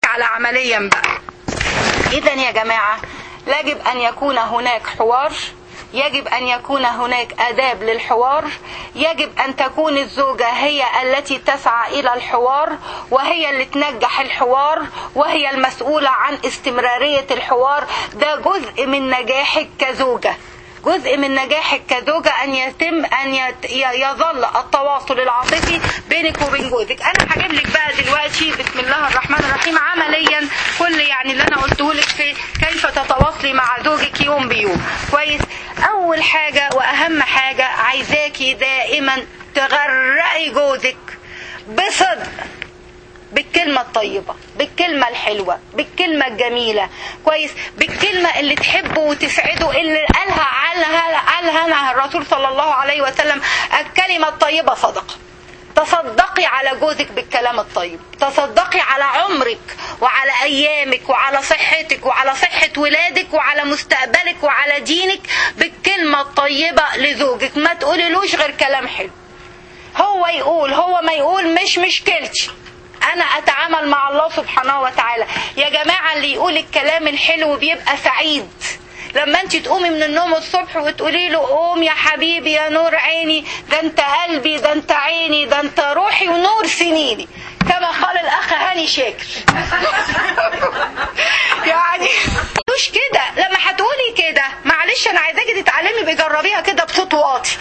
على عمليا بقى اذا يا جماعه يجب ان يكون هناك حوار يجب ان يكون هناك اداب للحوار يجب ان تكون الزوجه هي التي تسعى الى الحوار وهي اللي تنجح الحوار وهي المسؤوله عن استمراريه الحوار ده جزء من نجاحك كزوجه جزء من نجاحك كزوجة أن يتم أن يت- ي- يظل التواصل العاطفي بينك وبين جوزك أنا هجيب لك بقى دلوقتي بسم الله الرحمن الرحيم عمليا كل يعني اللي أنا قلته لك في كيف تتواصلي مع زوجك يوم بيوم كويس أول حاجة وأهم حاجة عايزاكي دائما تغرقي جوزك بصدق بالكلمة الطيبة بالكلمة الحلوة بالكلمة الجميلة كويس بالكلمة اللي تحبه وتسعده اللي قالها قالها قالها عنها الرسول صلى الله عليه وسلم الكلمة الطيبة صدقة تصدقي على جوزك بالكلام الطيب تصدقي على عمرك وعلى ايامك وعلى صحتك وعلى صحة ولادك وعلى مستقبلك وعلى دينك بالكلمة الطيبة لزوجك ما تقوليلوش غير كلام حلو هو يقول هو ما يقول مش مشكلتي انا اتعامل مع الله سبحانه وتعالى يا جماعة اللي يقول الكلام الحلو بيبقى سعيد لما انت تقومي من النوم الصبح وتقولي له قوم يا حبيبي يا نور عيني ده انت قلبي ده انت عيني ده انت روحي ونور سنيني كما قال الاخ هاني شاكر يعني مش كده لما هتقولي كده معلش انا عايزاكي تتعلمي بجربيها كده بصوت واطي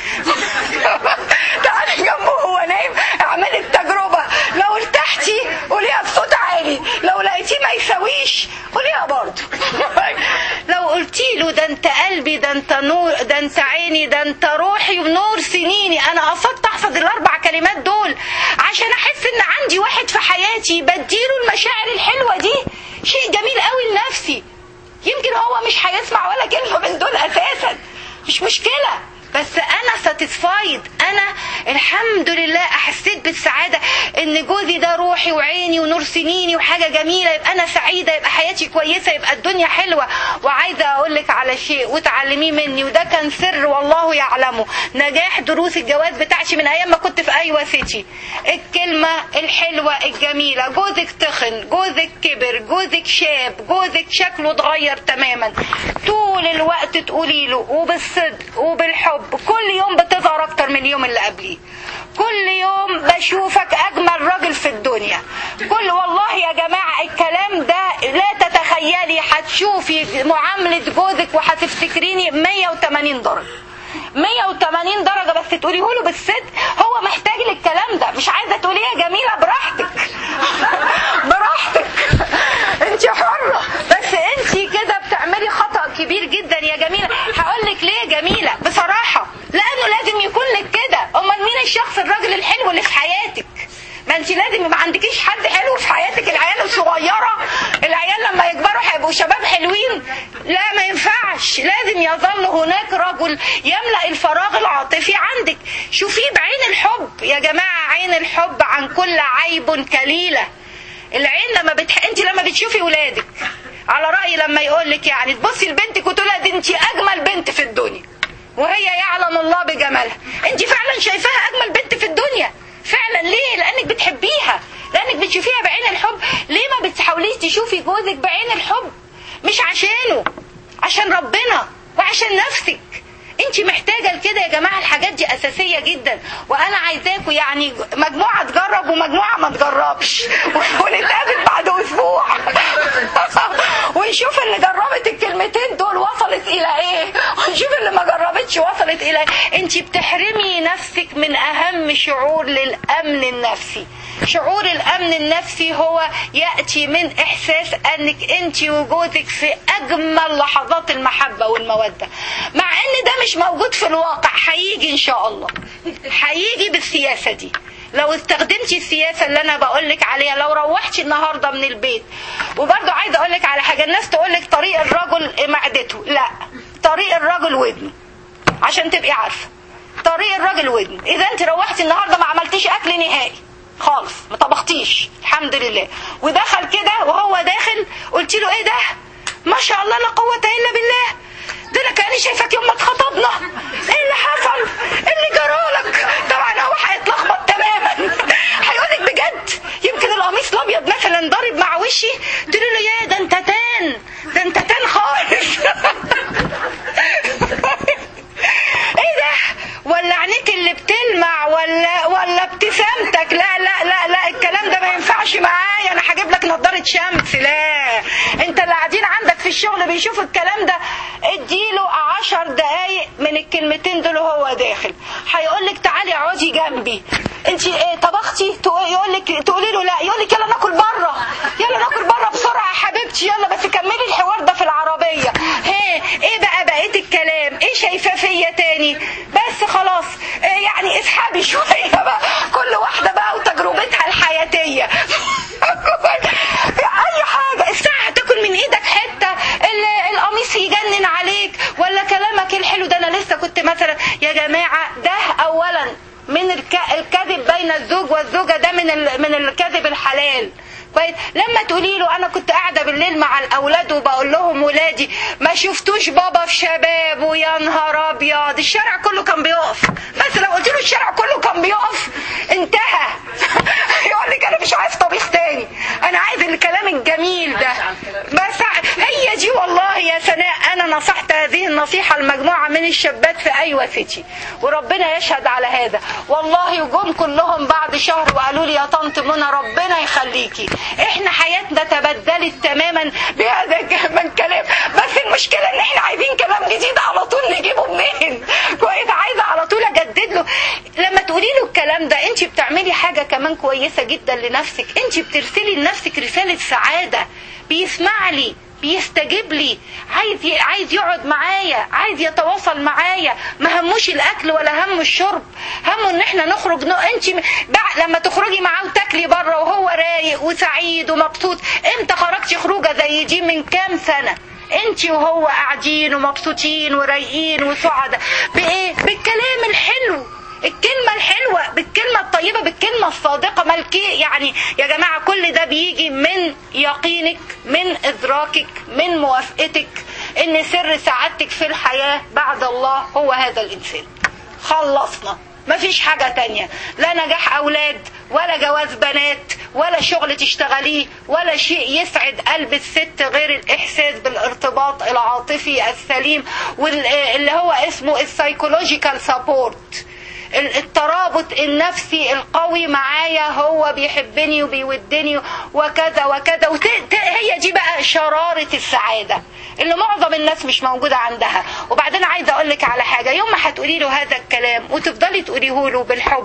تعالي جنبه وهو نايم اعملي التجربه لو ارتحتي قوليها بصوت عالي لو لقيتيه ما يساويش قوليها برضه لو قلتي له ده انت قلبي ده انت نور ده انت عيني ده انت روحي ونور سنيني انا قصدت احفظ الاربع كلمات دول عشان احس ان عندي واحد في حياتي بديله المشاعر الحلوه دي شيء جميل قوي لنفسي يمكن هو مش هيسمع ولا كلمه من دول اساسا مش مشكله بس انا ساتيسفايد انا الحمد لله احسيت بالسعاده ان جوزي ده روحي وعيني ونور سنيني وحاجه جميله يبقى انا سعيده يبقى حياتي كويسه يبقى الدنيا حلوه وعايزه اقول لك على شيء وتعلميه مني وده كان سر والله يعلمه نجاح دروس الجواز بتاعتي من ايام ما كنت في ايوه سيتي الكلمه الحلوه الجميله جوزك تخن جوزك كبر جوزك شاب جوزك شكله اتغير تماما طول الوقت تقولي له وبالصدق وبالحب كل يوم بتظهر اكتر من اليوم اللي قبليه كل يوم بشوفك اجمل راجل في الدنيا كل والله يا جماعه الكلام ده لا تتخيلي هتشوفي معامله جوزك وهتفتكريني 180 درجه 180 درجة بس تقوليه له بالصدق هو محتاج للكلام ده مش عايزة تقوليه يا جميلة براحتك براحتك انت حرة بس انت كده بتعملي خطأ كبير جدا يا جميلة هقول لك ليه يا جميلة بصراحة لانه لازم يكون لك كده امال مين الشخص الراجل الحلو اللي في حياتك ما انت لازم يبقى عندكيش حد حلو في حياتك العيال الصغيرة العيال لما يكبروا هيبقوا شباب حلوين لا ما ينفعش لازم يظل هناك رجل يملأ الفراغ العاطفي عندك شوفيه بعين الحب يا جماعة عين الحب عن كل عيب كليلة العين لما بتح... انت لما بتشوفي ولادك على رأيي لما يقول لك يعني تبصي لبنتك وتقولها دي انت اجمل بنت في الدنيا وهي يعلم الله بجمالها انت فعلا شايفاها اجمل بنت في الدنيا فعلا ليه لانك بتحبيها لانك بتشوفيها بعين الحب ليه ما بتحاوليش تشوفي جوزك بعين الحب مش عشانه عشان ربنا وعشان نفسك انت محتاجة لكده يا جماعة الحاجات دي اساسية جدا وانا عايزاكم يعني مجموعة تجرب ومجموعة ما تجربش ونتقابل بعد اسبوع ونشوف اللي جربت الكلمتين دول وصلت الى ايه ونشوف اللي ما جربتش وصلت الى ايه انت بتحرمي نفسك من اهم شعور للامن النفسي شعور الامن النفسي هو ياتي من احساس انك انت وجوزك في اجمل لحظات المحبه والموده مع ان ده مش موجود في الواقع هيجي ان شاء الله هيجي بالسياسه دي لو استخدمتي السياسه اللي انا بقول لك عليها لو روحتي النهارده من البيت وبرضه عايزه اقول لك على حاجه الناس تقول لك طريق الرجل معدته لا طريق الرجل ودنه عشان تبقي عارفه طريق الراجل ودنه اذا انت روحتي النهارده ما عملتيش اكل نهائي خالص ما طبختيش الحمد لله ودخل كده وهو داخل قلت له ايه ده ما شاء الله لا قوه الا بالله ده انا كاني شايفاك يوم ما اتخطبنا ايه اللي حصل ايه اللي جرالك طبعا هو هيتلخبط تماما هيقولك بجد يمكن القميص الابيض مثلا ضارب ضارب مع وشي تقول له يا ده انت تان ده انت تان خالص ايه ده ولا عينيك اللي بتلمع ولا ولا ابتسامتك لا لا لا لا الكلام ده ما ينفعش معايا انا هجيب لك نضاره شمس لا انت اللي قاعدين عندك في الشغل بيشوف الكلام ده اديله عشر دقايق من الكلمتين دول وهو داخل هيقول لك تعالي اقعدي جنبي انت ايه طبختي يقول لك تقولي له لا يقول لك يلا ناكل بره يلا ناكل بره بسرعه يا حبيبتي يلا بس كملي الحوار ده في العربيه هي ايه بقى بقيه الكلام ايه شايفاه فيا تاني بس خلاص إيه يعني اسحبي شويه بقى كل واحده بقى وتجربتها الحياتيه اي حاجه الساعه هتاكل من ايدك حته ال- القميص يجنن عليك ولا كلامك الحلو ده انا لسه كنت مثلا يا جماعه ده اولا من الك- الكذب بين الزوج والزوجه ده من ال- من الكذب الحلال كويس لما تقولي له انا كنت قاعده بالليل مع الاولاد وبقول لهم ولادي ما شفتوش بابا في شباب ويا نهار ابيض الشارع كله كان بيقف بس لو قلت له الشارع كله كان بيقف انتهى يقول لك انا مش عايز طبيخ تاني انا عايز الكلام الجميل ده بس هي دي والله يا سناء انا نصحت هذه النصيحه لمجموعه من الشابات في ايوه سيتي وربنا يشهد على هذا والله جم كلهم بعد شهر وقالوا لي يا طنط منى ربنا يخليكي احنا حياتنا تبدلت تماما بهذا من كلام بس المشكله ان احنا عايزين كلام جديد على طول نجيبه منين كويس عايزه على طول اجدد له لما تقولي له الكلام ده انت بتعملي حاجه كمان كويسه جدا لنفسك انت بترسلي لنفسك رساله سعاده بيسمع لي بيستجيب لي عايز ي... عايز يقعد معايا عايز يتواصل معايا ما هموش الاكل ولا همه الشرب همه ان احنا نخرج ن... انت م- بع... لما تخرجي معاه وتاكلي بره وهو رايق وسعيد ومبسوط امتى خرجتي خروجه زي دي من كام سنه انت وهو قاعدين ومبسوطين ورايقين وسعداء بايه بالكلام الحلو الكلمة الحلوة بالكلمة الطيبة بالكلمة الصادقة ملكي يعني يا جماعة كل ده بيجي من يقينك من إدراكك من موافقتك إن سر سعادتك في الحياة بعد الله هو هذا الإنسان خلصنا مفيش حاجة تانية لا نجاح أولاد ولا جواز بنات ولا شغل تشتغليه ولا شيء يسعد قلب الست غير الإحساس بالارتباط العاطفي السليم واللي هو اسمه السايكولوجيكال سابورت الترابط النفسي القوي معايا هو بيحبني وبيودني وكذا وكذا وت... ت... هي دي بقى شرارة السعادة اللي معظم الناس مش موجودة عندها وبعدين عايزة أقول لك على حاجة يوم ما هتقولي له هذا الكلام وتفضلي تقوليه له بالحب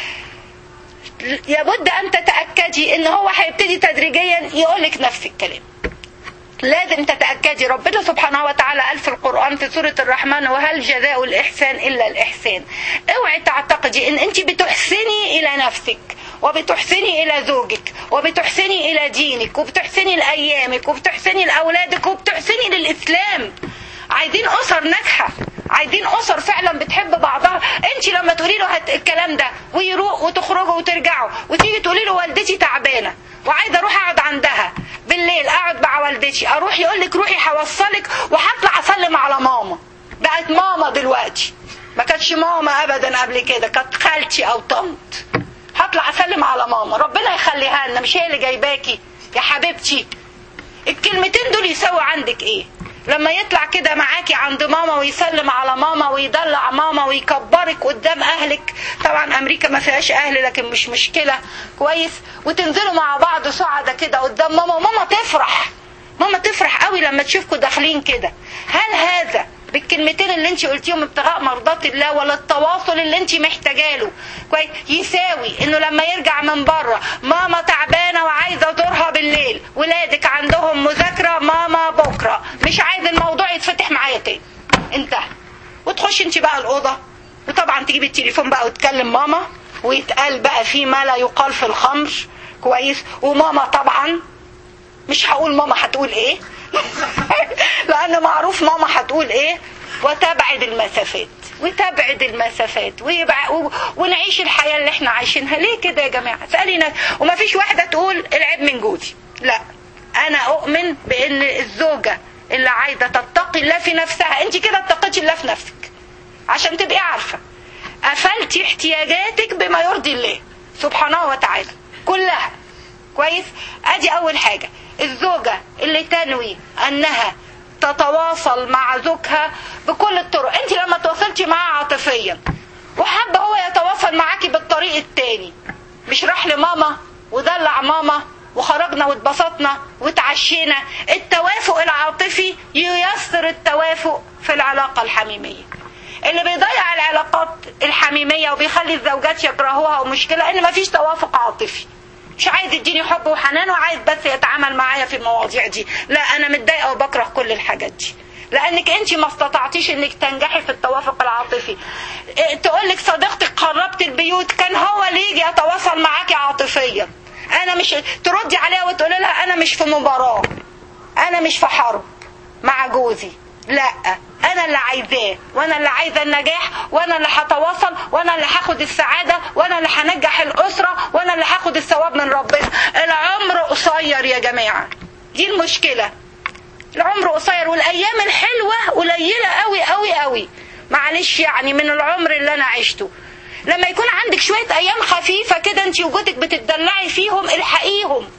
لابد أن تتأكدي إن هو هيبتدي تدريجيا يقول لك نفس الكلام لازم تتأكدي ربنا سبحانه وتعالى قال في القرآن في سورة الرحمن وهل جزاء الإحسان إلا الإحسان اوعي تعتقدي إن أنت بتحسني إلى نفسك وبتحسني إلى زوجك وبتحسني إلى دينك وبتحسني لأيامك وبتحسني لأولادك وبتحسني للإسلام عايزين أسر ناجحة عايزين أسر فعلا بتحب بعضها أنت لما تقولي له هت... الكلام ده ويروق وتخرجوا وترجعوا وتيجي تقولي له والدتي تعبانة وعايزة أروح أقعد عندها بالليل أقعد مع والدتي أروح يقول لك روحي هوصلك وهطلع أسلم على ماما بقت ماما دلوقتي ما كانتش ماما أبدا قبل كده كانت خالتي أو طنط هطلع أسلم على ماما ربنا يخليها لنا مش هي اللي جايباكي يا حبيبتي الكلمتين دول يساوي عندك ايه لما يطلع كده معاكي عند ماما ويسلم على ماما ويدلع ماما ويكبرك قدام اهلك طبعا امريكا ما فيهاش اهل لكن مش مشكله كويس وتنزلوا مع بعض سعدة كده قدام ماما وماما تفرح ماما تفرح قوي لما تشوفكوا داخلين كده هل هذا بالكلمتين اللي انت قلتيهم ابتغاء مرضات الله ولا التواصل اللي انت محتاجه له كويس يساوي انه لما يرجع من بره ماما تعبانه وعايزه ازورها بالليل ولادك عندهم مذاكره ماما بكره مش عايز الموضوع يتفتح معايا تاني انتهى وتخش انت بقى الاوضه وطبعا تجيبي التليفون بقى وتكلم ماما ويتقال بقى في ما لا يقال في الخمر كويس وماما طبعا مش هقول ماما هتقول ايه لان معروف ماما هتقول ايه وتبعد المسافات وتبعد المسافات ويبع... و... ونعيش الحياة اللي احنا عايشينها ليه كده يا جماعة اسألي نفسك وما فيش واحدة تقول العيب من جوزي لا انا اؤمن بان الزوجة اللي عايزة تتقي الله في نفسها انت كده اتقيتي الله في نفسك عشان تبقي عارفة قفلتي احتياجاتك بما يرضي الله سبحانه وتعالى كلها كويس ادي اول حاجة الزوجة اللي تنوي انها تتواصل مع زوجها بكل الطرق انت لما تواصلتي معاه عاطفيا وحابة هو يتواصل معاكي بالطريق التاني مش راح لماما ودلع ماما وخرجنا واتبسطنا وتعشينا التوافق العاطفي ييسر التوافق في العلاقة الحميمية اللي بيضيع العلاقات الحميمية وبيخلي الزوجات يكرهوها ومشكلة ان مفيش توافق عاطفي مش عايز يديني حب وحنان وعايز بس يتعامل معايا في المواضيع دي لا انا متضايقه وبكره كل الحاجات دي لانك انت ما استطعتيش انك تنجحي في التوافق العاطفي تقول لك صديقتك قربت البيوت كان هو اللي يجي يتواصل معاكي عاطفيا انا مش تردي عليها وتقولي لها انا مش في مباراه انا مش في حرب مع جوزي لا انا اللي عايزاه وانا اللي عايزه النجاح وانا اللي هتواصل وانا اللي هاخد السعاده وانا اللي هنجح الاسره وانا اللي هاخد الثواب من ربنا العمر قصير يا جماعه دي المشكله العمر قصير والايام الحلوه قليله قوي قوي قوي معلش يعني من العمر اللي انا عشته لما يكون عندك شويه ايام خفيفه كده انت وجودك بتتدلعي فيهم الحقيهم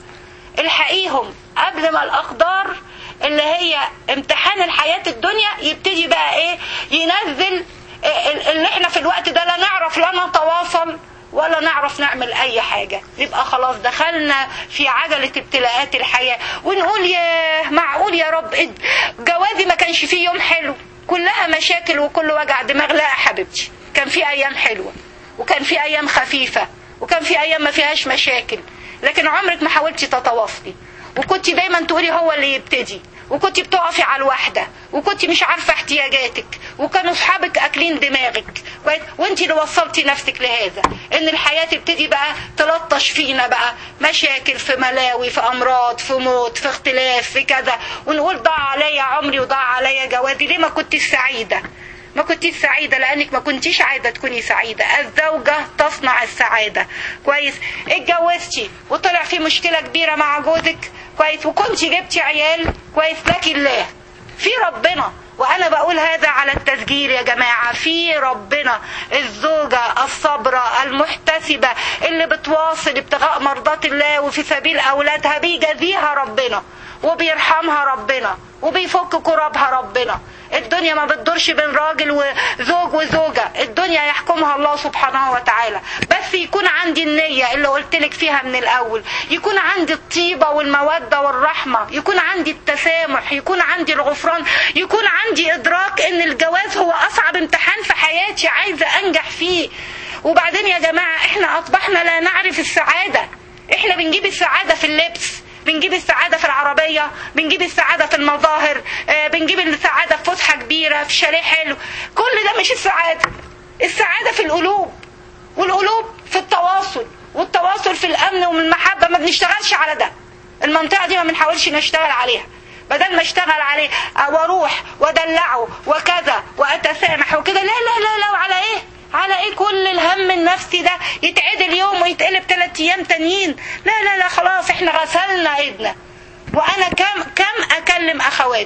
الحقيهم قبل ما الاقدار اللي هي امتحان الحياة الدنيا يبتدي بقى ايه ينزل اللي احنا في الوقت ده لا نعرف لا نتواصل ولا نعرف نعمل اي حاجة نبقى خلاص دخلنا في عجلة ابتلاءات الحياة ونقول يا معقول يا رب جوازي ما كانش فيه يوم حلو كلها مشاكل وكل وجع دماغ لا يا حبيبتي كان في ايام حلوة وكان في ايام خفيفة وكان في ايام ما فيهاش مشاكل لكن عمرك ما حاولتي تتواصلي وكنت دايما تقولي هو اللي يبتدي وكنت بتقفي على الواحدة وكنت مش عارفة احتياجاتك وكانوا اصحابك اكلين دماغك وانت اللي وصلتي نفسك لهذا ان الحياة تبتدي بقى تلطش فينا بقى مشاكل في ملاوي في امراض في موت في اختلاف في كذا ونقول ضاع عليا عمري وضاع عليا جوازي ليه ما كنتش سعيدة ما كنتيش سعيدة لأنك ما كنتيش عايزة تكوني سعيدة الزوجة تصنع السعادة كويس اتجوزتي وطلع في مشكلة كبيرة مع جوزك كويس وكنتي جبتي عيال كويس لك الله في ربنا وانا بقول هذا على التسجيل يا جماعة في ربنا الزوجة الصبرة المحتسبة اللي بتواصل ابتغاء مرضات الله وفي سبيل اولادها بيجازيها ربنا وبيرحمها ربنا وبيفك كربها ربنا الدنيا ما بتدورش بين راجل وزوج وزوجة الدنيا يحكمها الله سبحانه وتعالى بس يكون عندي النية اللي قلت لك فيها من الأول يكون عندي الطيبة والمودة والرحمة يكون عندي التسامح يكون عندي الغفران يكون عندي إدراك إن الجواز هو أصعب امتحان في حياتي عايزة أنجح فيه وبعدين يا جماعة احنا أصبحنا لا نعرف السعادة احنا بنجيب السعادة في اللبس بنجيب السعادة في العربية بنجيب السعادة في المظاهر آه بنجيب السعادة في فسحة كبيرة في شاليه حلو كل ده مش السعادة السعادة في القلوب والقلوب في التواصل والتواصل في الأمن والمحبة ما بنشتغلش على ده المنطقة دي ما بنحاولش نشتغل عليها بدل ما اشتغل عليه واروح وادلعه وكذا واتسامح وكده لا لا لا لا وعلى ايه على ايه كل الهم النفسي ده يتعدل يوم ويتقلب ثلاث ايام تانيين لا لا لا خلاص احنا غسلنا ايدنا وانا كم كم اكلم اخوات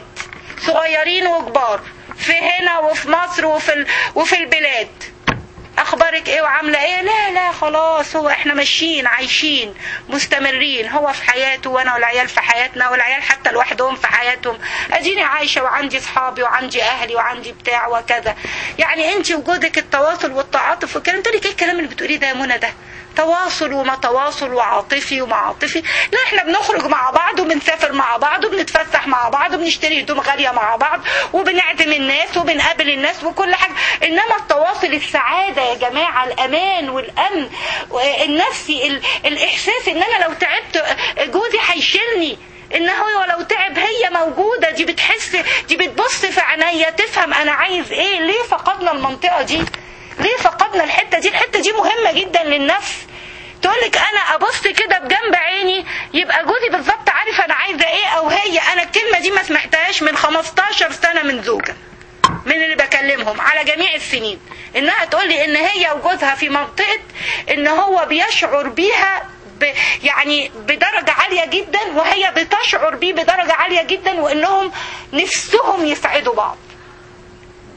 صغيرين وكبار في هنا وفي مصر وفي ال... وفي البلاد اخبارك ايه وعامله ايه لا لا خلاص هو احنا ماشيين عايشين مستمرين هو في حياته وانا والعيال في حياتنا والعيال حتى لوحدهم في حياتهم اديني عايشه وعندي اصحابي وعندي اهلي وعندي بتاع وكذا يعني انت وجودك التواصل والتعاطف وكده انت لك ايه الكلام اللي بتقوليه ده يا منى ده تواصل وما تواصل وعاطفي وما عاطفي لا احنا بنخرج مع بعض وبنسافر مع بعض وبنتفسح مع بعض وبنشتري هدوم غاليه مع بعض وبنعزم الناس وبنقابل الناس وكل حاجه انما التواصل السعاده يا جماعه الامان والامن النفسي ال... الاحساس ان انا لو تعبت جوزي هيشيلني ان هو لو تعب هي موجوده دي بتحس دي بتبص في عينيا تفهم انا عايز ايه ليه فقدنا المنطقه دي ليه فقدنا الحته دي الحته دي مهمه جدا للنفس تقول لك انا ابص كده بجنب عيني يبقى جوزي بالظبط عارف انا عايزه ايه او هي انا الكلمه دي ما سمعتهاش من 15 سنه من زوجه من اللي بكلمهم على جميع السنين انها تقول لي ان هي وجوزها في منطقه ان هو بيشعر بيها ب يعني بدرجة عالية جدا وهي بتشعر بيه بدرجة عالية جدا وانهم نفسهم يسعدوا بعض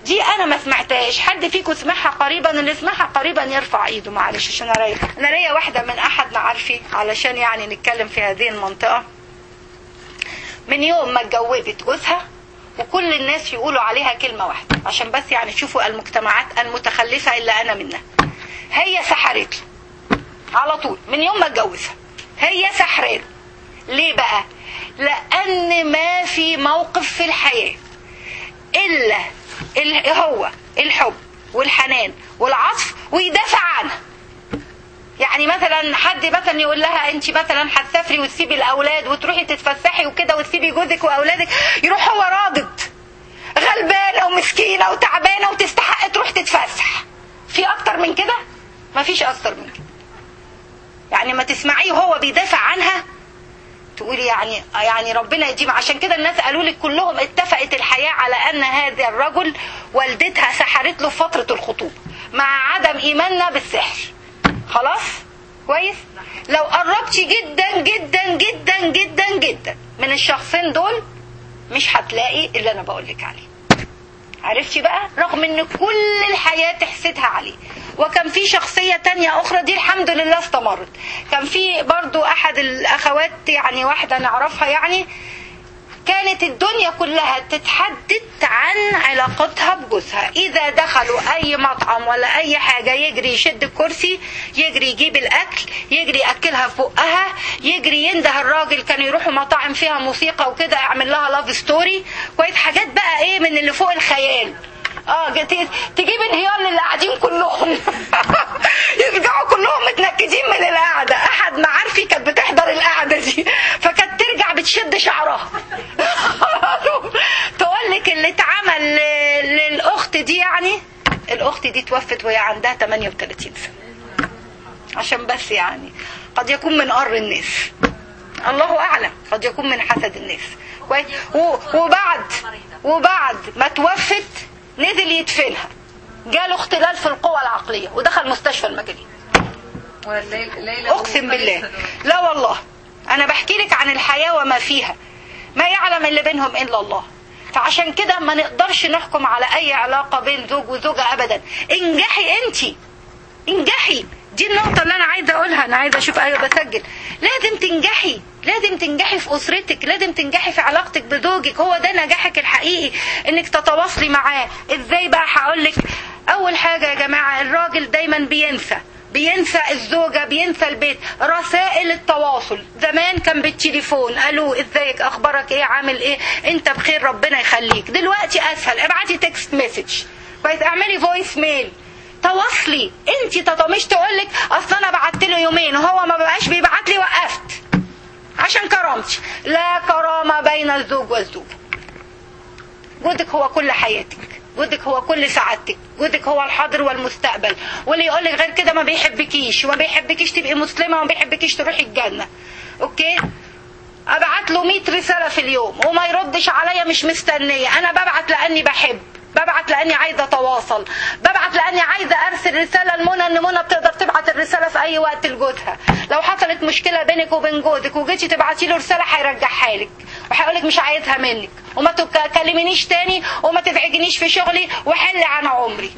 دي انا ما سمعتهاش حد فيكم سمعها قريبا اللي سمعها قريبا يرفع ايده معلش عشان اريح انا ليا واحده من احد معارفي علشان يعني نتكلم في هذه المنطقه من يوم ما اتجوزت جوزها وكل الناس يقولوا عليها كلمه واحده عشان بس يعني تشوفوا المجتمعات المتخلفه الا انا منها هي سحرت له على طول من يوم ما اتجوزها هي سحرته ليه بقى لان ما في موقف في الحياه الا ال- هو الحب والحنان والعطف ويدافع عنها يعني مثلا حد مثلا يقول لها انت مثلا هتسافري وتسيبي الاولاد وتروحي تتفسحي وكده وتسيبي جوزك واولادك يروح هو راضد غلبانه ومسكينه وتعبانه وتستحق تروح تتفسح في اكتر من كده مفيش اكتر من كده يعني ما تسمعيه هو بيدافع عنها تقولي يعني يعني ربنا يديم عشان كده الناس قالوا لك كلهم اتفقت الحياه على ان هذا الرجل والدتها سحرت له في فتره الخطوبه مع عدم ايماننا بالسحر خلاص كويس لو قربتي جدا جدا جدا جدا جدا من الشخصين دول مش هتلاقي اللي انا بقول لك عليه عرفتي بقى رغم ان كل الحياة تحسدها عليه وكان في شخصية تانية أخرى دي الحمد لله استمرت كان في برضو أحد الأخوات يعني واحدة نعرفها يعني كانت الدنيا كلها تتحدث عن علاقتها بجوزها إذا دخلوا أي مطعم ولا أي حاجة يجري يشد الكرسي يجري يجيب الأكل يجري يأكلها في بقها يجري ينده الراجل كانوا يروحوا مطاعم فيها موسيقى وكده يعمل لها لاف ستوري كويس حاجات بقى إيه من اللي فوق الخيال اه جت- تجيب انهيار للي قاعدين كلهم يرجعوا كلهم متنكدين من القعده احد معارفي كانت بتحضر القعده دي فكانت ترجع بتشد شعرها تقول لك اللي اتعمل ل- للاخت دي يعني الاخت دي توفت وهي عندها 38 سنه عشان بس يعني قد يكون من قر الناس الله اعلم قد يكون من حسد الناس كويس و- وبعد وبعد ما توفت نزل يدفنها جاله اختلال في القوى العقليه ودخل مستشفى المجانين ليلى اقسم بالله لا والله انا بحكي لك عن الحياه وما فيها ما يعلم اللي بينهم الا الله فعشان كده ما نقدرش نحكم على اي علاقه بين زوج وزوجه ابدا انجحي انت انجحي دي النقطة اللي أنا عايزة أقولها أنا عايزة أشوف أيوة بسجل لازم تنجحي لازم تنجحي في أسرتك لازم تنجحي في علاقتك بزوجك هو ده نجاحك الحقيقي إنك تتواصلي معاه إزاي بقى هقولك أول حاجة يا جماعة الراجل دايما بينسى بينسى الزوجة بينسى البيت رسائل التواصل زمان كان بالتليفون الو ازيك اخبارك ايه عامل ايه انت بخير ربنا يخليك دلوقتي اسهل ابعتي تكست مسج كويس اعملي فويس ميل تواصلي انت تط- مش تقول لك اصل انا بعت له يومين وهو ما بقاش بيبعت لي وقفت عشان كرامتي لا كرامه بين الزوج والزوجه جوزك هو كل حياتك جوزك هو كل سعادتك جوزك هو الحاضر والمستقبل واللي يقول لك غير كده ما بيحبكيش وما بيحبكيش تبقي مسلمه وما بيحبكيش تروحي الجنه اوكي ابعت له 100 رساله في اليوم وما يردش عليا مش مستنيه انا ببعت لاني بحب ببعت لاني عايزه اتواصل ببعت لاني عايزه ارسل رساله لمنى ان منى بتقدر تبعت الرساله في اي وقت لجوزها لو حصلت مشكله بينك وبين جوزك وجيتي تبعتي له رساله هيرجعها لك وهيقول لك مش عايزها منك وما تكلمنيش تاني وما تزعجنيش في شغلي وحل عن عمري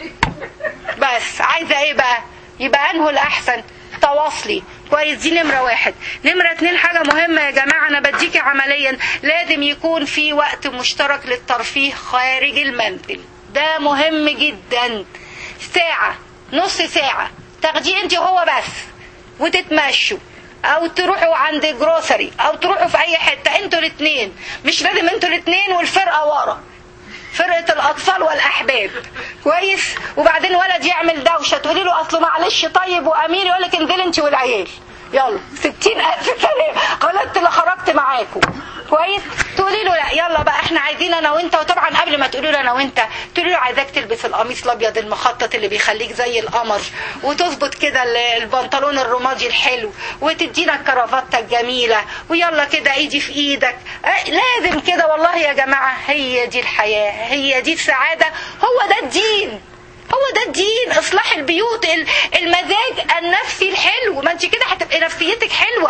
بس عايزه ايه بقى يبقى انه الاحسن تواصلي كويس دي نمرة واحد نمرة اتنين حاجة مهمة يا جماعة أنا بديكي عمليا لازم يكون في وقت مشترك للترفيه خارج المنزل ده مهم جدا ساعة نص ساعة تاخديه انت وهو بس وتتمشوا او تروحوا عند جروسري او تروحوا في اي حتة انتوا الاتنين مش لازم انتوا الاتنين والفرقة ورا فرقة الأطفال والأحباب كويس وبعدين ولد يعمل دوشة تقولي له أصله معلش طيب وأمير يقول لك انزلي أنت والعيال يلا ستين ألف سلام غلطت اللي خرجت معاكم كويس تقولي له لا يلا بقى احنا عايزين انا وانت وطبعا قبل ما تقولي له انا وانت تقولي له عايزاك تلبس القميص الابيض المخطط اللي بيخليك زي القمر وتظبط كده ال- البنطلون الرمادي الحلو وتدينا الكرافته الجميله ويلا كده ايدي في ايدك اه، لازم كده والله يا جماعه هي دي الحياه هي دي السعاده هو ده الدين هو ده الدين اصلاح البيوت ال- المزاج النفسي الحلو ما انت كده هتبقى نفسيتك حلوه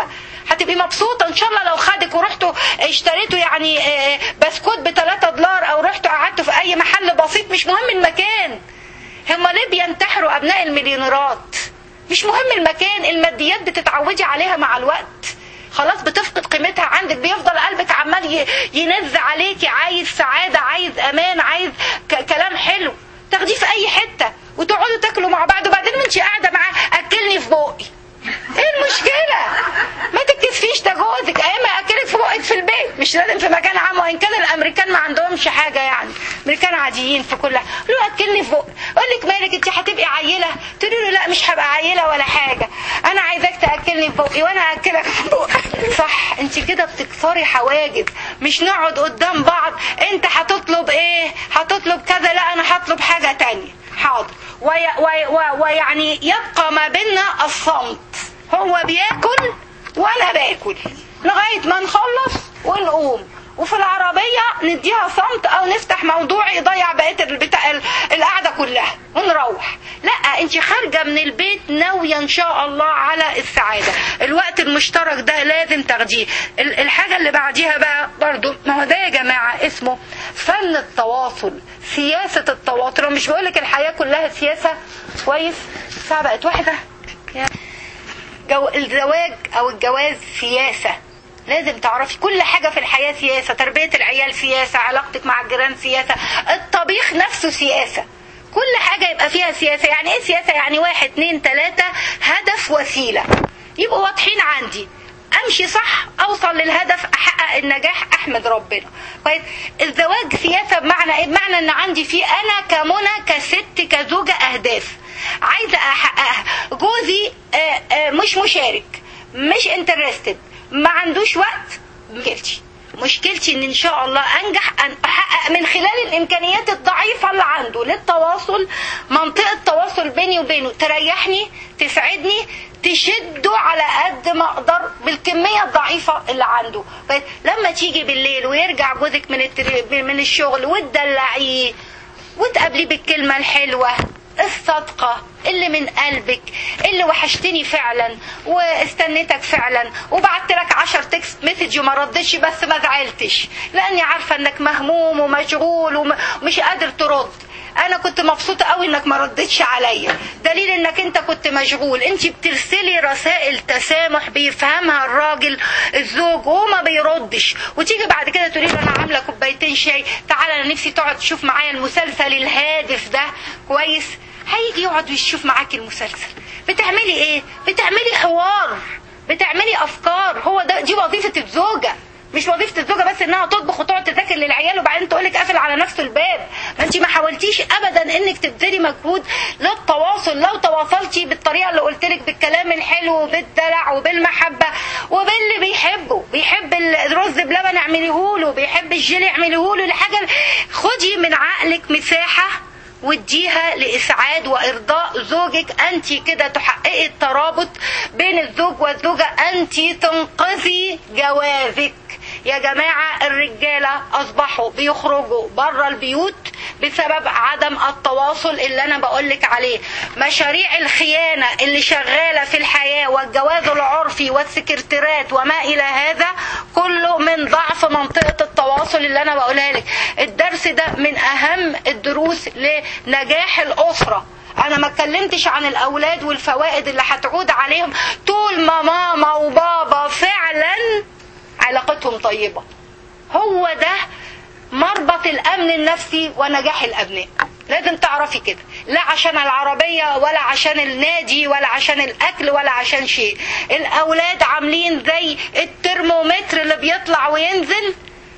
هتبقي مبسوطه ان شاء الله لو خدك ورحتوا اشتريتوا يعني آه، بسكوت ب 3 دولار او رحتوا قعدتوا في اي محل بسيط مش مهم المكان هما ليه بينتحروا ابناء المليونيرات مش مهم المكان الماديات بتتعودي عليها مع الوقت خلاص بتفقد قيمتها عندك بيفضل قلبك عمال ي- ينز عليكي عايز سعادة عايز امان عايز ك- كلام حلو تاخديه في اي حتة وتقعدوا تاكلوا مع بعض وبعدين وانت قاعدة معاه اكلني في بقي ايه المشكلة ما تتكسفيش ده جوزك ايام ما اكلك في بقك في البيت مش لازم في مكان عام وان كان الامريكان ما عندهمش حاجة يعني امريكان عاديين في كل حاجة له اكلني في بقي اقول لك مالك انت هتبقي عيلة تقولي له لا مش هبقى عيلة ولا حاجة انا عايزاك تاكلني في بقي وانا اكلك في بقك صح انت كده بتكسري حواجز مش نقعد قدام بعض انت هتطلب ايه هتطلب كذا لا انا هطلب حاجة تانية حاضر وي وي وي ويعني يبقى ما بيننا الصمت هو بياكل وانا باكل لغايه ما نخلص ونقوم وفي العربية نديها صمت او نفتح موضوع يضيع بقية البتاع القعدة كلها ونروح لا انت خارجة من البيت ناوية ان شاء الله على السعادة الوقت المشترك ده لازم تاخديه ال- الحاجة اللي بعديها بقى برضو ما هو ده يا جماعة اسمه فن التواصل سياسة التواصل أنا مش بقولك الحياة كلها سياسة كويس الساعة بقت واحدة يا جو الزواج او الجواز سياسة لازم تعرفي كل حاجة في الحياة سياسة تربية العيال سياسة علاقتك مع الجيران سياسة الطبيخ نفسه سياسة كل حاجة يبقى فيها سياسة يعني ايه سياسة يعني واحد اتنين تلاتة هدف وسيلة يبقوا واضحين عندي امشي صح اوصل للهدف احقق النجاح احمد ربنا كويس الزواج سياسه بمعنى ايه بمعنى ان عندي فيه انا كمنى كست كزوجه اهداف عايزه احققها جوزي آه، آه، مش مشارك مش انترستد ما عندوش وقت مشكلتي مشكلتي ان ان شاء الله انجح ان احقق من خلال الامكانيات الضعيفه اللي عنده للتواصل منطقه تواصل بيني وبينه تريحني تسعدني تشده على قد ما اقدر بالكميه الضعيفه اللي عنده بس لما تيجي بالليل ويرجع جوزك من التري- من الشغل وتدلعيه وتقابليه بالكلمه الحلوه الصادقة اللي من قلبك اللي وحشتني فعلا واستنيتك فعلا وبعت لك عشر تكست مسج وما ردتش بس ما زعلتش لاني عارفة انك مهموم ومشغول وم- ومش قادر ترد انا كنت مبسوطة قوي انك ما ردتش عليا دليل انك انت كنت مشغول انت بترسلي رسائل تسامح بيفهمها الراجل الزوج وما بيردش وتيجي بعد كده تقولي له انا عامله كوبايتين شاي تعالى انا نفسي تقعد تشوف معايا المسلسل الهادف ده كويس هيجي يقعد ويشوف معاكي المسلسل بتعملي ايه بتعملي حوار بتعملي افكار هو ده دي وظيفه الزوجه مش وظيفه الزوجه بس انها تطبخ وتقعد تذاكر للعيال وبعدين تقول لك قافل على نفسه الباب ما انت ما حاولتيش ابدا انك تبذلي مجهود للتواصل لو تواصلتي بالطريقه اللي قلت لك بالكلام الحلو وبالدلع وبالمحبه وباللي بيحبه بيحب الرز بلبن اعمليه له بيحب الجيلي اعمليه له الحاجه خدي من عقلك مساحه واديها لإسعاد وإرضاء زوجك أنت كده تحققي الترابط بين الزوج والزوجة أنت تنقذي جوازك يا جماعة الرجالة أصبحوا بيخرجوا بره البيوت بسبب عدم التواصل اللي أنا بقولك عليه مشاريع الخيانة اللي شغالة في الحياة والجواز العرفي والسكرتيرات وما إلى هذا كله من ضعف منطقة التواصل اللي أنا بقولها لك الدرس ده من أهم الدروس لنجاح الأسرة انا ما اتكلمتش عن الاولاد والفوائد اللي هتعود عليهم طول ما ماما وبابا فعلا علاقتهم طيبة هو ده مربط الامن النفسي ونجاح الابناء لازم تعرفي كده لا عشان العربية ولا عشان النادي ولا عشان الاكل ولا عشان شيء الاولاد عاملين زي الترمومتر اللي بيطلع وينزل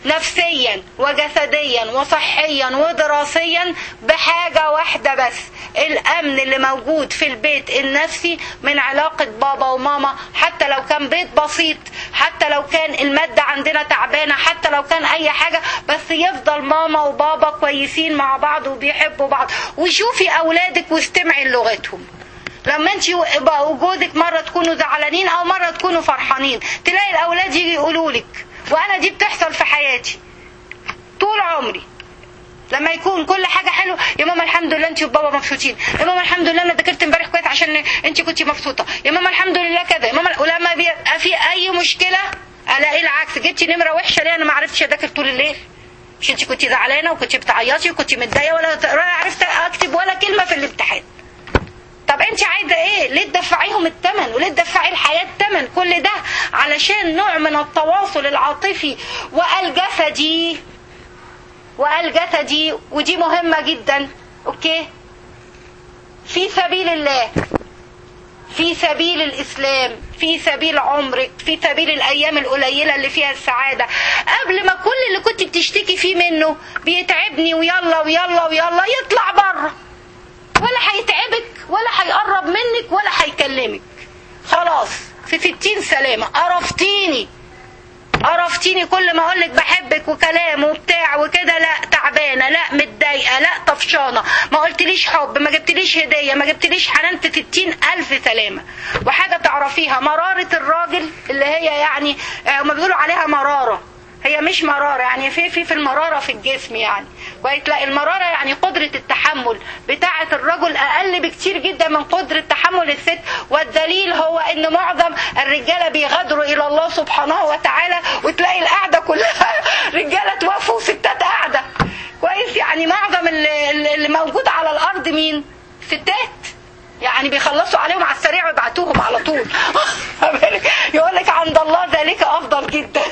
نفسيا وجسديا وصحيا ودراسيا بحاجة واحدة بس الأمن اللي موجود في البيت النفسي من علاقة بابا وماما حتى لو كان بيت بسيط حتى لو كان المادة عندنا تعبانة حتى لو كان أي حاجة بس يفضل ماما وبابا كويسين مع بعض وبيحبوا بعض وشوفي أولادك واستمعي لغتهم لما انت وجودك مرة تكونوا زعلانين او مرة تكونوا فرحانين تلاقي الاولاد يجي يقولوا لك وانا دي بتحصل في حياتي طول عمري لما يكون كل حاجه حلوه يا ماما الحمد لله انت وبابا مبسوطين يا ماما الحمد لله انا ذاكرت امبارح كويس عشان انت كنت مبسوطه يا ماما الحمد لله كذا يا ماما ولما بيبقى في اي مشكله الاقي العكس جبتي نمره وحشه ليه انا ما عرفتش اذاكر طول الليل مش انت كنت زعلانه وكنت بتعيطي وكنت متضايقه ولا ولا عرفت اكتب ولا كلمه في الامتحان طب انت عايزه ايه ليه تدفعيهم الثمن وليه تدفعي الحياه الثمن كل ده علشان نوع من التواصل العاطفي والجسدي والجسدي ودي مهمه جدا اوكي في سبيل الله في سبيل الإسلام في سبيل عمرك في سبيل الأيام القليلة اللي فيها السعادة قبل ما كل اللي كنت بتشتكي فيه منه بيتعبني ويلا ويلا ويلا يطلع بره ولا هيتعبك ولا هيقرب منك ولا هيكلمك خلاص في ستين سلامة قرفتيني قرفتيني كل ما اقولك بحبك وكلام وبتاع وكده لا تعبانه لا متضايقه لا طفشانه ما قلتليش حب ما جبتليش هديه ما جبتليش حنان في ستين الف سلامه وحاجه تعرفيها مراره الراجل اللي هي يعني هما بيقولوا عليها مراره هي مش مرارة يعني في في في المرارة في الجسم يعني كويس لا المرارة يعني قدرة التحمل بتاعة الرجل أقل بكتير جدا من قدرة تحمل الست والدليل هو إن معظم الرجالة بيغادروا إلى الله سبحانه وتعالى وتلاقي القعدة كلها رجالة توفوا وستات قاعدة كويس يعني معظم اللي, اللي موجود على الأرض مين؟ ستات يعني بيخلصوا عليهم على السريع ويبعتوهم على طول يقول لك عند الله ذلك أفضل جدا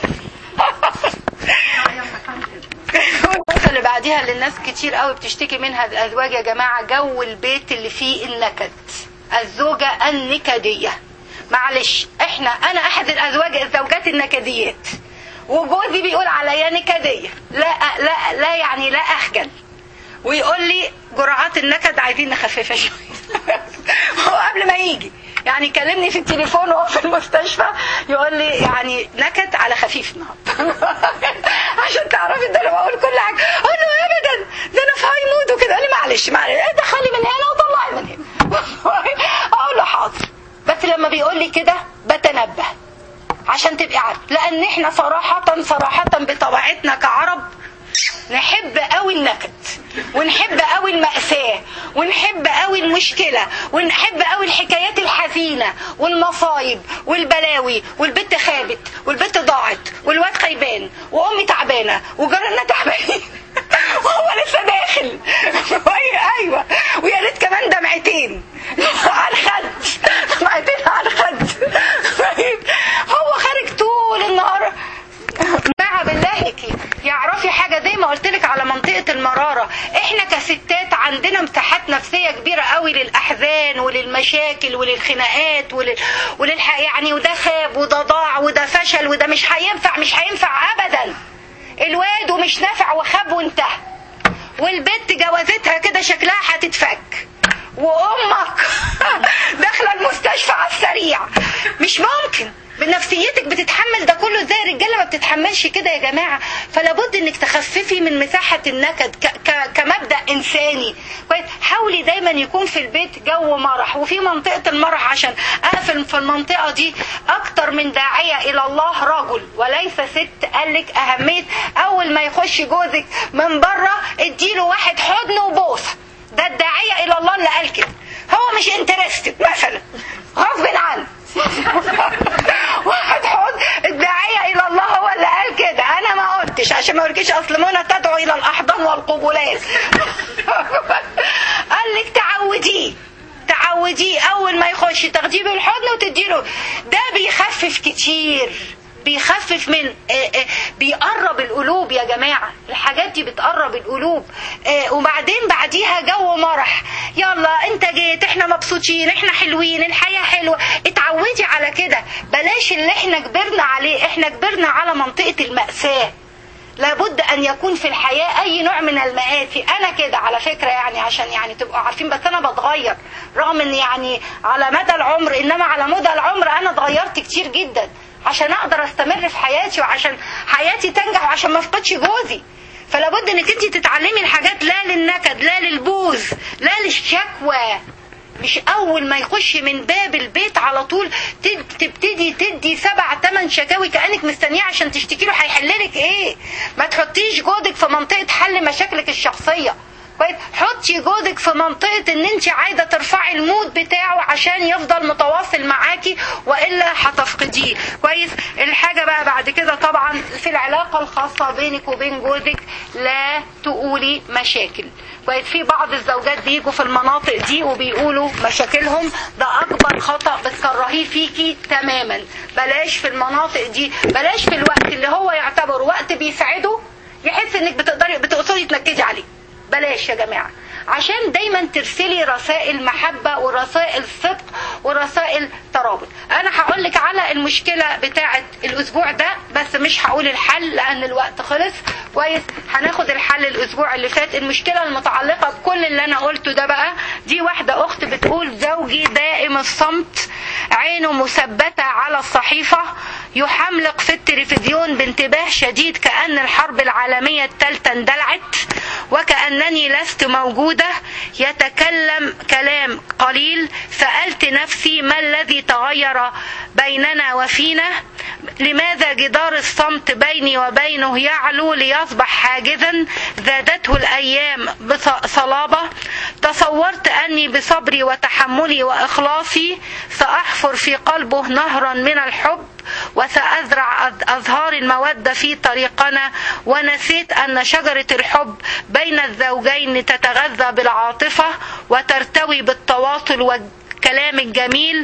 النقطة اللي بعديها اللي الناس كتير قوي بتشتكي منها الأزواج يا جماعة جو البيت اللي فيه النكد الزوجة النكدية معلش احنا انا احد الازواج الزوجات النكديات وجوزي بيقول عليا نكدية لا لا لا يعني لا اخجل ويقول لي جرعات النكد عايزين نخففها شويه هو قبل ما يجي يعني يكلمني في التليفون وهو في المستشفى يقول لي يعني نكد على خفيف النهارده عشان تعرفي ده انا بقول كل حاجه اقول له ابدا ده انا في هاي مود وكده قال لي معلش معلش دخلي من هنا وطلعي من هنا اقول له حاضر بس لما بيقول لي كده بتنبه عشان تبقي عارفه لان احنا صراحه صراحه بطبيعتنا كعرب نحب قوي النكد ونحب قوي المأساة ونحب قوي المشكلة ونحب قوي الحكايات الحزينة والمصايب والبلاوي والبت خابت والبت ضاعت والواد خيبان وامي تعبانة وجارنا تعبانين وهو لسه داخل ايوه ويا ريت كمان دمعتين على الخد دمعتين على الخد هو خارج طول النهار مع بالله كده يعرفي حاجة زي ما قلت لك على منطقة المرارة احنا كستات عندنا مساحات نفسية كبيرة قوي للأحزان وللمشاكل وللخناقات ولل... وللح... يعني وده خاب وده ضاع وده فشل وده مش هينفع مش هينفع أبدا الواد ومش نافع وخاب وانتهى والبنت جوازتها كده شكلها هتتفك وامك داخله المستشفى على السريع مش ممكن بنفسيتك بتتحمل ده كله ازاي الرجاله ما بتتحملش كده يا جماعه فلابد انك تخففي من مساحه النكد ك ك كمبدا انساني كويس حاولي دايما يكون في البيت جو مرح وفي منطقه المرح عشان اقفل في المنطقه دي اكتر من داعيه الى الله رجل وليس ست قال لك اهميه اول ما يخش جوزك من بره اديله واحد حضن وبوسه ده الداعيه الى الله اللي قال كده هو مش انترستد مثلا غصب عنه واحد حوض الداعية إلى الله هو اللي قال كده أنا ما قلتش عشان ما أوريكيش أصل منى تدعو إلى الأحضان والقبولات قال لك تعوديه تعوديه أول ما يخش تاخديه بالحضن وتديله ده بيخفف كتير بيخفف من بيقرب القلوب يا جماعة الحاجات دي بتقرب القلوب وبعدين بعديها جو مرح يلا انت جيت احنا مبسوطين احنا حلوين الحياة حلوة اتعودي على كده بلاش اللي احنا كبرنا عليه احنا كبرنا على منطقة المأساة لابد ان يكون في الحياة اي نوع من المآسي انا كده على فكرة يعني عشان يعني تبقوا عارفين بس انا بتغير رغم ان يعني على مدى العمر انما على مدى العمر انا اتغيرت كتير جدا عشان اقدر استمر في حياتي وعشان حياتي تنجح وعشان ما افقدش جوزي فلابد انك انت تتعلمي الحاجات لا للنكد لا للبوز لا للشكوى مش اول ما يخش من باب البيت على طول تد- تبتدي تدي سبع تمن شكاوي كانك مستنيه عشان تشتكي له هيحل لك ايه ما تحطيش جهدك في منطقه حل مشاكلك الشخصيه كويس حطي جهدك في منطقه ان انت عايزه ترفعي المود بتاعه عشان يفضل متواصل معاكي والا هتفقديه كويس الحاجه بقى بعد كده طبعا في العلاقه الخاصه بينك وبين جوزك لا تقولي مشاكل كويس في بعض الزوجات بيجوا في المناطق دي وبيقولوا مشاكلهم ده اكبر خطا بتكرهيه فيكي تماما بلاش في المناطق دي بلاش في الوقت اللي هو يعتبر وقت بيساعده يحس انك بتقدري بتقصدي تنكدي عليه بلاش يا جماعه عشان دايما ترسلي رسائل محبه ورسائل صدق ورسائل ترابط انا هقول لك على المشكله بتاعه الاسبوع ده بس مش هقول الحل لان الوقت خلص كويس هناخد الحل الاسبوع اللي فات المشكله المتعلقه بكل اللي انا قلته ده بقى دي واحده اخت بتقول زوجي دائم الصمت عينه مثبته على الصحيفه يحملق في التلفزيون بانتباه شديد كأن الحرب العالمية الثالثة اندلعت وكأنني لست موجودة يتكلم كلام قليل سألت نفسي ما الذي تغير بيننا وفينا لماذا جدار الصمت بيني وبينه يعلو ليصبح حاجزا زادته الأيام بصلابة تصورت أني بصبري وتحملي وإخلاصي سأحفر في قلبه نهرا من الحب وسأزرع أزهار المودة في طريقنا ونسيت أن شجرة الحب بين الزوجين تتغذى بالعاطفة وترتوي بالتواصل والكلام الجميل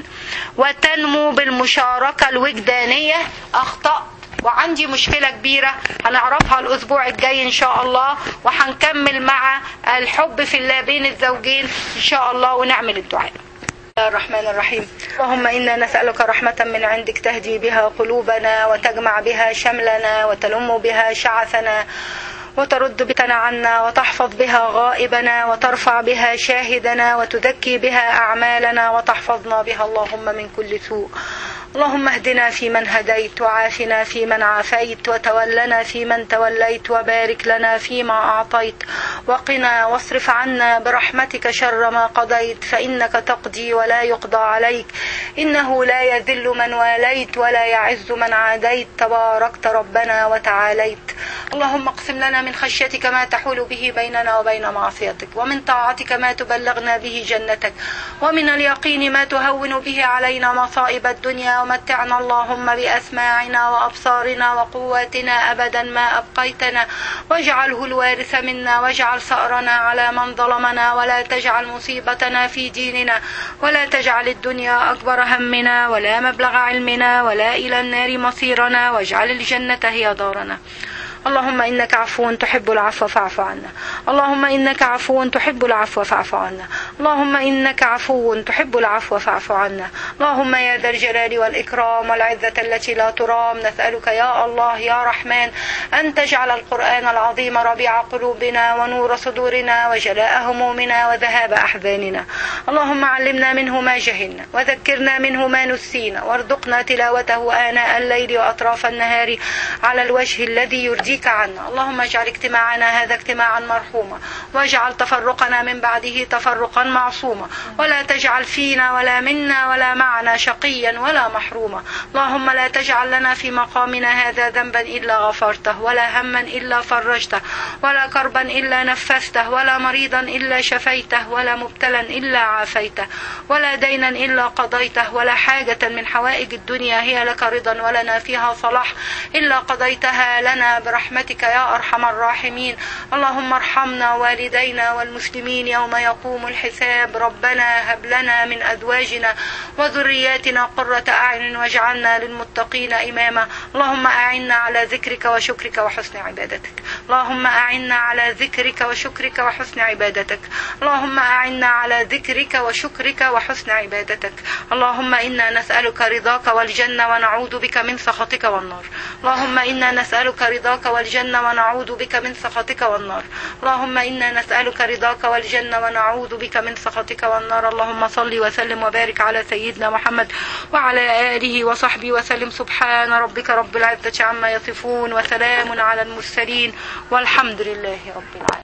وتنمو بالمشاركة الوجدانية أخطأت وعندي مشكلة كبيرة هنعرفها الأسبوع الجاي إن شاء الله وهنكمل مع الحب في الله بين الزوجين إن شاء الله ونعمل الدعاء الله الرحمن الرحيم اللهم إنا نسألك رحمة من عندك تهدي بها قلوبنا وتجمع بها شملنا وتلم بها شعثنا وترد بتنا عنا وتحفظ بها غائبنا وترفع بها شاهدنا وتزكي بها أعمالنا وتحفظنا بها اللهم من كل سوء اللهم اهدنا فيمن هديت وعافنا فيمن عافيت وتولنا فيمن توليت وبارك لنا فيما أعطيت وقنا واصرف عنا برحمتك شر ما قضيت فإنك تقضي ولا يقضى عليك إنه لا يذل من واليت ولا يعز من عاديت تباركت ربنا وتعاليت اللهم اقسم لنا من خشيتك ما تحول به بيننا وبين معصيتك ومن طاعتك ما تبلغنا به جنتك ومن اليقين ما تهون به علينا مصائب الدنيا ومتعنا اللهم بأسماعنا وأبصارنا وقواتنا أبدا ما أبقيتنا واجعله الوارث منا واجعل ثأرنا على من ظلمنا ولا تجعل مصيبتنا في ديننا ولا تجعل الدنيا أكبر همنا ولا مبلغ علمنا ولا إلى النار مصيرنا واجعل الجنة هي دارنا اللهم إنك عفو تحب العفو فاعف عنا اللهم إنك عفو تحب العفو فاعف عنا اللهم إنك عفو تحب العفو فاعف عنا اللهم يا ذا الجلال والإكرام والعزة التي لا ترام نسألك يا الله يا رحمن أن تجعل القرآن العظيم ربيع قلوبنا ونور صدورنا وجلاء همومنا وذهاب أحزاننا اللهم علمنا منه ما جهلنا وذكرنا منه ما نسينا وارزقنا تلاوته آناء الليل وأطراف النهار على الوجه الذي يرضيك عنا اللهم اجعل اجتماعنا هذا اجتماعا مرحوما واجعل تفرقنا من بعده تفرقا معصوما ولا تجعل فينا ولا منا ولا معنا شقيا ولا محروما اللهم لا تجعل لنا في مقامنا هذا ذنبا إلا غفرته ولا هما إلا فرجته ولا كربا إلا نفسته ولا مريضا إلا شفيته ولا مبتلا إلا عافيته ولا دينا إلا قضيته ولا حاجة من حوائج الدنيا هي لك رضا ولنا فيها صلاح إلا قضيتها لنا برحمتك يا أرحم الراحمين اللهم ارحمنا والدينا والمسلمين يوم يقوم الحساب ربنا هب لنا من أزواجنا وذرياتنا قرة أعين واجعلنا للمتقين إماما اللهم أعنا على ذكرك وشكرك وحسن عبادتك اللهم أعنا على ذكرك وشكرك وحسن عبادتك اللهم أعنا على ذكرك وشكرك وحسن عبادتك اللهم إنا نسألك رضاك والجنة ونعوذ بك من سخطك والنار اللهم إنا نسألك رضاك والجنة ونعوذ بك من سخطك والنار اللهم إنا نسألك رضاك والجنة ونعوذ بك من سخطك والنار اللهم صل وسلم وبارك على سيدنا محمد وعلى آله وصحبه وسلم سبحان ربك رب العزة عما يصفون وسلام على المرسلين والحمد لله رب العالمين